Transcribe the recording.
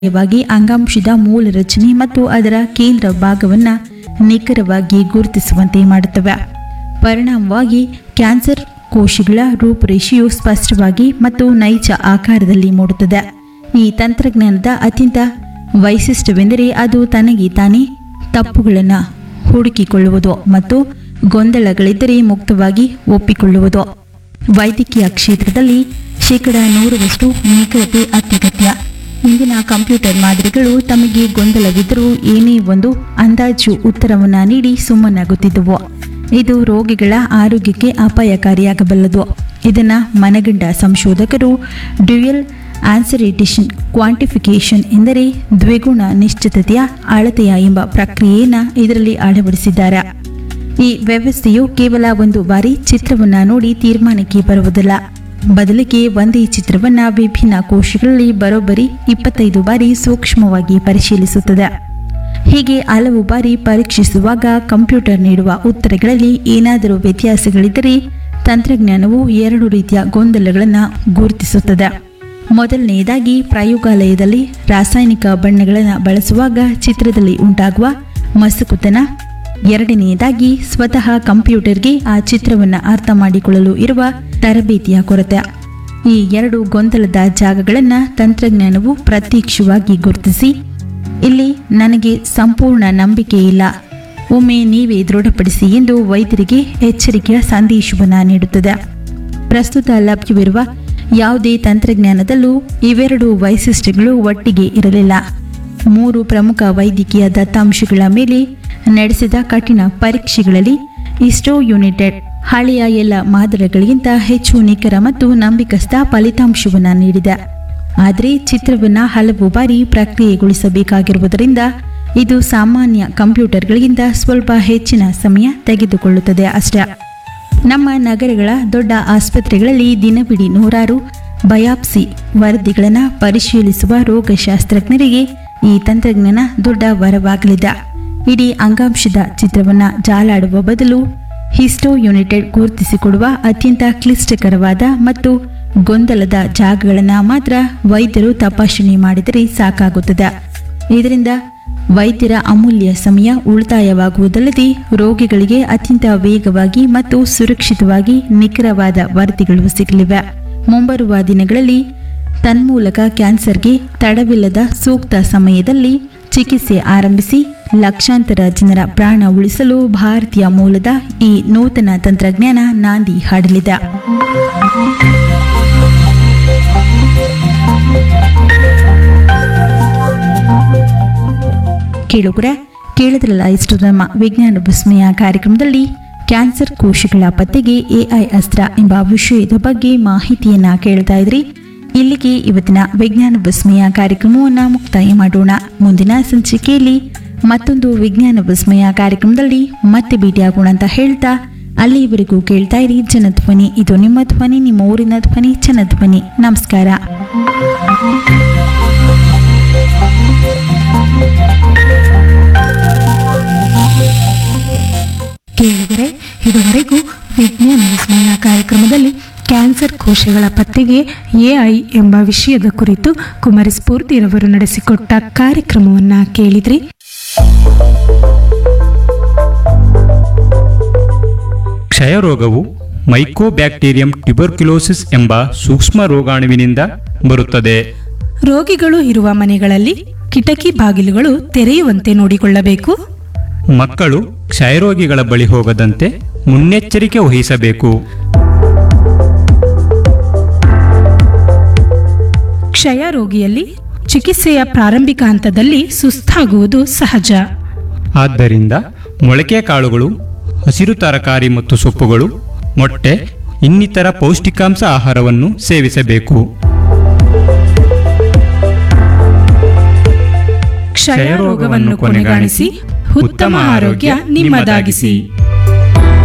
ವಾಗಿ ಅಂಗಾಂಶದ ಮೂಲ ರಚನೆ ಮತ್ತು ಅದರ ಕೇಂದ್ರ ಭಾಗವನ್ನು ನಿಖರವಾಗಿ ಗುರುತಿಸುವಂತೆ ಮಾಡುತ್ತವೆ ಪರಿಣಾಮವಾಗಿ ಕ್ಯಾನ್ಸರ್ ಕೋಶಗಳ ರೂಪುರೇಷೆಯು ಸ್ಪಷ್ಟವಾಗಿ ಮತ್ತು ನೈಜ ಆಕಾರದಲ್ಲಿ ಮೂಡುತ್ತದೆ ಈ ತಂತ್ರಜ್ಞಾನದ ಅತ್ಯಂತ ವೈಶಿಷ್ಟ್ಯವೆಂದರೆ ಅದು ತನಗೆ ತಾನೇ ತಪ್ಪುಗಳನ್ನು ಹುಡುಕಿಕೊಳ್ಳುವುದು ಮತ್ತು ಗೊಂದಲಗಳಿದ್ದರೆ ಮುಕ್ತವಾಗಿ ಒಪ್ಪಿಕೊಳ್ಳುವುದು ವೈದ್ಯಕೀಯ ಕ್ಷೇತ್ರದಲ್ಲಿ ಶೇಕಡ ನೂರರಷ್ಟು ನಿಖರತೆ ಅತ್ಯಗತ್ಯ ಇಂದಿನ ಕಂಪ್ಯೂಟರ್ ಮಾದರಿಗಳು ತಮಗೆ ಗೊಂದಲವಿದ್ದರೂ ಏನೇ ಒಂದು ಅಂದಾಜು ಉತ್ತರವನ್ನು ನೀಡಿ ಸುಮ್ಮನಾಗುತ್ತಿದ್ದವು ಇದು ರೋಗಿಗಳ ಆರೋಗ್ಯಕ್ಕೆ ಅಪಾಯಕಾರಿಯಾಗಬಲ್ಲದು ಇದನ್ನು ಮನಗಂಡ ಸಂಶೋಧಕರು ಡ್ಯುಯಲ್ ಆನ್ಸರೇಟೇಷನ್ ಕ್ವಾಂಟಿಫಿಕೇಷನ್ ಎಂದರೆ ದ್ವಿಗುಣ ನಿಶ್ಚಿತತೆಯ ಅಳತೆಯ ಎಂಬ ಪ್ರಕ್ರಿಯೆಯನ್ನು ಇದರಲ್ಲಿ ಅಳವಡಿಸಿದ್ದಾರೆ ಈ ವ್ಯವಸ್ಥೆಯು ಕೇವಲ ಒಂದು ಬಾರಿ ಚಿತ್ರವನ್ನ ನೋಡಿ ತೀರ್ಮಾನಕ್ಕೆ ಬರುವುದಿಲ್ಲ ಬದಲಿಗೆ ಒಂದೇ ಚಿತ್ರವನ್ನ ವಿಭಿನ್ನ ಕೋಶಗಳಲ್ಲಿ ಬರೋಬ್ಬರಿ ಇಪ್ಪತ್ತೈದು ಬಾರಿ ಸೂಕ್ಷ್ಮವಾಗಿ ಪರಿಶೀಲಿಸುತ್ತದೆ ಹೀಗೆ ಹಲವು ಬಾರಿ ಪರೀಕ್ಷಿಸುವಾಗ ಕಂಪ್ಯೂಟರ್ ನೀಡುವ ಉತ್ತರಗಳಲ್ಲಿ ಏನಾದರೂ ವ್ಯತ್ಯಾಸಗಳಿದ್ದರೆ ತಂತ್ರಜ್ಞಾನವು ಎರಡು ರೀತಿಯ ಗೊಂದಲಗಳನ್ನು ಗುರುತಿಸುತ್ತದೆ ಮೊದಲನೆಯದಾಗಿ ಪ್ರಯೋಗಾಲಯದಲ್ಲಿ ರಾಸಾಯನಿಕ ಬಣ್ಣಗಳನ್ನು ಬಳಸುವಾಗ ಚಿತ್ರದಲ್ಲಿ ಉಂಟಾಗುವ ಮಸುಕುತನ ಎರಡನೆಯದಾಗಿ ಸ್ವತಃ ಕಂಪ್ಯೂಟರ್ಗೆ ಆ ಚಿತ್ರವನ್ನು ಅರ್ಥ ಮಾಡಿಕೊಳ್ಳಲು ಇರುವ ತರಬೇತಿಯ ಕೊರತೆ ಈ ಎರಡು ಗೊಂದಲದ ಜಾಗಗಳನ್ನು ತಂತ್ರಜ್ಞಾನವು ಪ್ರತ್ಯಕ್ಷವಾಗಿ ಗುರುತಿಸಿ ಇಲ್ಲಿ ನನಗೆ ಸಂಪೂರ್ಣ ನಂಬಿಕೆ ಇಲ್ಲ ಒಮ್ಮೆ ನೀವೇ ದೃಢಪಡಿಸಿ ಎಂದು ವೈದ್ಯರಿಗೆ ಎಚ್ಚರಿಕೆಯ ಸಂದೇಶವನ್ನು ನೀಡುತ್ತದೆ ಪ್ರಸ್ತುತ ಲಭ್ಯವಿರುವ ಯಾವುದೇ ತಂತ್ರಜ್ಞಾನದಲ್ಲೂ ಇವೆರಡು ವೈಶಿಷ್ಟ್ಯಗಳು ಒಟ್ಟಿಗೆ ಇರಲಿಲ್ಲ ಮೂರು ಪ್ರಮುಖ ವೈದ್ಯಕೀಯ ದತ್ತಾಂಶಗಳ ಮೇಲೆ ನಡೆಸಿದ ಕಠಿಣ ಪರೀಕ್ಷೆಗಳಲ್ಲಿ ಇಸ್ಟೋ ಯುನೈಟೆಡ್ ಹಳೆಯ ಎಲ್ಲ ಮಾದರಿಗಳಿಗಿಂತ ಹೆಚ್ಚು ನಿಖರ ಮತ್ತು ನಂಬಿಕಸ್ಥ ಫಲಿತಾಂಶವನ್ನು ನೀಡಿದೆ ಆದರೆ ಚಿತ್ರವನ್ನು ಹಲವು ಬಾರಿ ಪ್ರಕ್ರಿಯೆಗೊಳಿಸಬೇಕಾಗಿರುವುದರಿಂದ ಇದು ಸಾಮಾನ್ಯ ಕಂಪ್ಯೂಟರ್ಗಳಿಗಿಂತ ಸ್ವಲ್ಪ ಹೆಚ್ಚಿನ ಸಮಯ ತೆಗೆದುಕೊಳ್ಳುತ್ತದೆ ಅಷ್ಟೇ ನಮ್ಮ ನಗರಗಳ ದೊಡ್ಡ ಆಸ್ಪತ್ರೆಗಳಲ್ಲಿ ದಿನವಿಡೀ ನೂರಾರು ಬಯಾಪ್ಸಿ ವರದಿಗಳನ್ನು ಪರಿಶೀಲಿಸುವ ರೋಗಶಾಸ್ತ್ರಜ್ಞರಿಗೆ ಈ ತಂತ್ರಜ್ಞಾನ ದೊಡ್ಡ ವರವಾಗಲಿದೆ ಇಡೀ ಅಂಗಾಂಶದ ಚಿತ್ರವನ್ನು ಜಾಲಾಡುವ ಬದಲು ಹಿಸ್ಟೋ ಯುನೈಟೆಡ್ ಗುರುತಿಸಿಕೊಡುವ ಅತ್ಯಂತ ಕ್ಲಿಷ್ಟಕರವಾದ ಮತ್ತು ಗೊಂದಲದ ಜಾಗಗಳನ್ನು ಮಾತ್ರ ವೈದ್ಯರು ತಪಾಸಣೆ ಮಾಡಿದರೆ ಸಾಕಾಗುತ್ತದೆ ಇದರಿಂದ ವೈದ್ಯರ ಅಮೂಲ್ಯ ಸಮಯ ಉಳಿತಾಯವಾಗುವುದಲ್ಲದೆ ರೋಗಿಗಳಿಗೆ ಅತ್ಯಂತ ವೇಗವಾಗಿ ಮತ್ತು ಸುರಕ್ಷಿತವಾಗಿ ನಿಖರವಾದ ವರದಿಗಳು ಸಿಗಲಿವೆ ಮುಂಬರುವ ದಿನಗಳಲ್ಲಿ ತನ್ಮೂಲಕ ಕ್ಯಾನ್ಸರ್ಗೆ ತಡವಿಲ್ಲದ ಸೂಕ್ತ ಸಮಯದಲ್ಲಿ ಚಿಕಿತ್ಸೆ ಆರಂಭಿಸಿ ಲಕ್ಷಾಂತರ ಜನರ ಪ್ರಾಣ ಉಳಿಸಲು ಭಾರತೀಯ ಮೂಲದ ಈ ನೂತನ ತಂತ್ರಜ್ಞಾನ ನಾಂದಿ ಹಾಡಲಿದೆ ಕೇಳುಗರೆ ಕೇಳಿದ್ರಲ್ಲ ಇಷ್ಟು ನಮ್ಮ ವಿಜ್ಞಾನ ವಿಸ್ಮಯ ಕಾರ್ಯಕ್ರಮದಲ್ಲಿ ಕ್ಯಾನ್ಸರ್ ಕೋಶಗಳ ಪತ್ತೆಗೆ ಎಐ ಅಸ್ತ್ರ ಎಂಬ ವಿಷಯದ ಬಗ್ಗೆ ಮಾಹಿತಿಯನ್ನ ಕೇಳ್ತಾ ಇದ್ರಿ ಇಲ್ಲಿಗೆ ಇವತ್ತಿನ ವಿಜ್ಞಾನ ವಿಸ್ಮಯ ಕಾರ್ಯಕ್ರಮವನ್ನು ಮುಕ್ತಾಯ ಮಾಡೋಣ ಮುಂದಿನ ಸಂಚಿಕೆಯಲ್ಲಿ ಮತ್ತೊಂದು ವಿಜ್ಞಾನ ವಿಸ್ಮಯ ಕಾರ್ಯಕ್ರಮದಲ್ಲಿ ಮತ್ತೆ ಭೇಟಿಯಾಗೋಣ ಅಂತ ಹೇಳ್ತಾ ಅಲ್ಲಿಯವರೆಗೂ ಕೇಳ್ತಾ ಇರಿ ಜನಧ್ವನಿ ಇದು ನಿಮ್ಮ ಧ್ವನಿ ನಿಮ್ಮ ಊರಿನ ಧ್ವನಿ ಜನಧ್ವನಿ ನಮಸ್ಕಾರ ಕೇಳಿದರೆ ಇದುವರೆಗೂ ವಿಜ್ಞಾನ ವಿಸ್ಮಯ ಕಾರ್ಯಕ್ರಮದಲ್ಲಿ ಕ್ಯಾನ್ಸರ್ ಕೋಶಗಳ ಪತ್ತೆಗೆ ಎಐ ಎಂಬ ವಿಷಯದ ಕುರಿತು ಕುಮಾರಿ ಸ್ಫೂರ್ತಿರವರು ನಡೆಸಿಕೊಟ್ಟ ಕಾರ್ಯಕ್ರಮವನ್ನ ಕೇಳಿದ್ರಿ ಕ್ಷಯರೋಗವು ಮೈಕೋಬ್ಯಾಕ್ಟೀರಿಯಂ ಟ್ಯುಬರ್ಕ್ಯುಲೋಸಿಸ್ ಎಂಬ ಸೂಕ್ಷ್ಮ ರೋಗಾಣುವಿನಿಂದ ಬರುತ್ತದೆ ರೋಗಿಗಳು ಇರುವ ಮನೆಗಳಲ್ಲಿ ಕಿಟಕಿ ಬಾಗಿಲುಗಳು ತೆರೆಯುವಂತೆ ನೋಡಿಕೊಳ್ಳಬೇಕು ಮಕ್ಕಳು ಕ್ಷಯರೋಗಿಗಳ ಬಳಿ ಹೋಗದಂತೆ ಮುನ್ನೆಚ್ಚರಿಕೆ ವಹಿಸಬೇಕು ಕ್ಷಯ ರೋಗಿಯಲ್ಲಿ ಚಿಕಿತ್ಸೆಯ ಪ್ರಾರಂಭಿಕ ಹಂತದಲ್ಲಿ ಸುಸ್ತಾಗುವುದು ಸಹಜ ಆದ್ದರಿಂದ ಮೊಳಕೆ ಕಾಳುಗಳು ಹಸಿರು ತರಕಾರಿ ಮತ್ತು ಸೊಪ್ಪುಗಳು ಮೊಟ್ಟೆ ಇನ್ನಿತರ ಪೌಷ್ಟಿಕಾಂಶ ಆಹಾರವನ್ನು ಸೇವಿಸಬೇಕು ಕ್ಷಯ ರೋಗವನ್ನು ಕೊನೆಗಾಣಿಸಿ ಉತ್ತಮ ಆರೋಗ್ಯ ನಿಮ್ಮದಾಗಿಸಿ